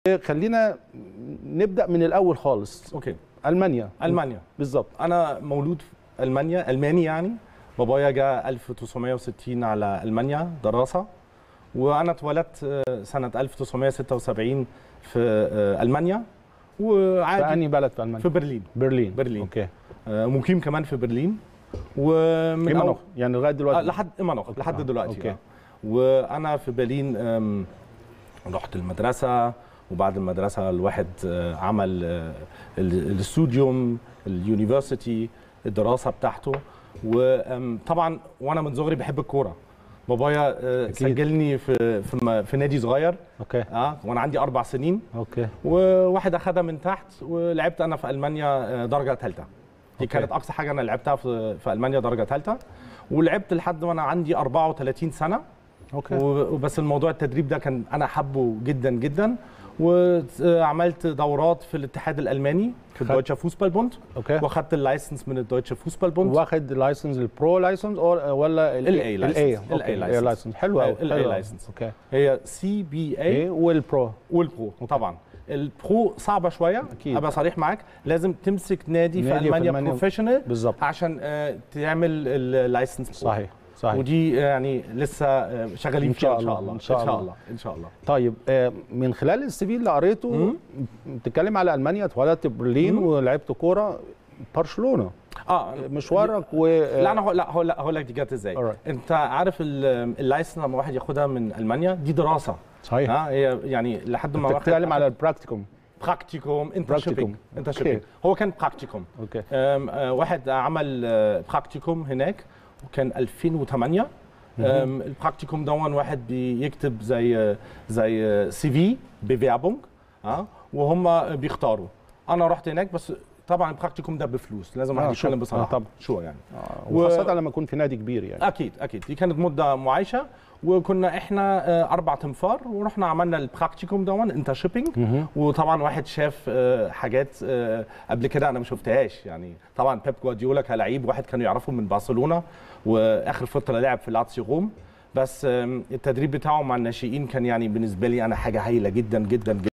خلينا نبدا من الاول خالص اوكي المانيا المانيا بالظبط انا مولود في المانيا الماني يعني بابايا جاء 1960 على المانيا دراسه وانا اتولدت آه، سنه 1976 في آه، المانيا في وعادي انهي بلد في المانيا في برلين برلين برلين. اوكي آه، مقيم كمان في برلين ومن إيمانوف أول يعني لغايه دلوقتي آه، لحد ايمانوف أوكي. لحد آه، دلوقتي أوكي. آه. وانا في برلين آم، رحت المدرسه وبعد المدرسه الواحد آه، عمل آه، ال- الاستوديوم اليونيفرسيتي الدراسه بتاعته وطبعا وانا من صغري بحب الكوره بابايا آه، أكيد. سجلني في في, م- في نادي صغير اوكي اه وانا عندي اربع سنين اوكي وواحد اخدها من تحت ولعبت انا في المانيا آه، درجه ثالثه دي أوكي. كانت اقصى حاجه انا لعبتها في في المانيا درجه ثالثه ولعبت لحد وانا عندي 34 سنه اوكي و- وبس الموضوع التدريب ده كان انا حبه جدا جدا وعملت دورات في الاتحاد الالماني في خد- الدويتشه فوسبالبوند اوكي واخدت اللايسنس من الدويتشه فوسبالبوند واخد لايسنس البرو لايسنس او ولا ال A license. ال A license. لايسنس حلو قوي ال A license. اوكي هي سي بي اي ايه والبرو والبرو طبعا البرو صعبه شويه أكيد. ابقى صريح معاك لازم تمسك نادي, في نادي في المانيا ألمانيا. بروفيشنال بالظبط عشان آه، تعمل اللايسنس صحيح صحيح ودي يعني لسه آه، شغالين إن فيها شاء ان شاء الله، الله إن شاء ان شاء الله. الله ان شاء الله طيب آه، من خلال السي في اللي قريته مم. بتتكلم على المانيا اتولدت في برلين مم. ولعبت كوره برشلونه اه مشوارك و لا انا هقول لا هقول لا هقول لك دي جت ازاي Alright. انت عارف ال- اللايسنس لما واحد ياخدها من المانيا دي دراسه صحيح ها هي يعني لحد ما بتتكلم على البراكتيكوم براكتيكوم انترشيبنج Practicum. انترشيبنج هو كان براكتيكوم اوكي أم، آه، واحد عمل آه، براكتيكوم هناك وكان 2008 أم، البراكتيكوم دون واحد بيكتب زي زي سي في بفيربونج ها وهم بيختاروا انا رحت هناك بس طبعا البراكتيكوم ده بفلوس لازم آه، واحد شو. يتكلم آه، بصراحه طبعا. شو يعني و... وخاصه لما يكون في نادي كبير يعني اكيد اكيد دي كانت مده معايشه وكنا احنا آه، اربع تنفار ورحنا عملنا البراكتيكوم دون انترشيبنج مهم. وطبعا واحد شاف آه، حاجات آه، قبل كده انا ما شفتهاش يعني طبعا بيب جوارديولا كلاعب واحد كانوا يعرفه من برشلونه واخر فتره لعب في لاتسيو روم بس آم، التدريب بتاعه مع الناشئين كان يعني بالنسبه لي انا حاجه هايله جدا جدا جدا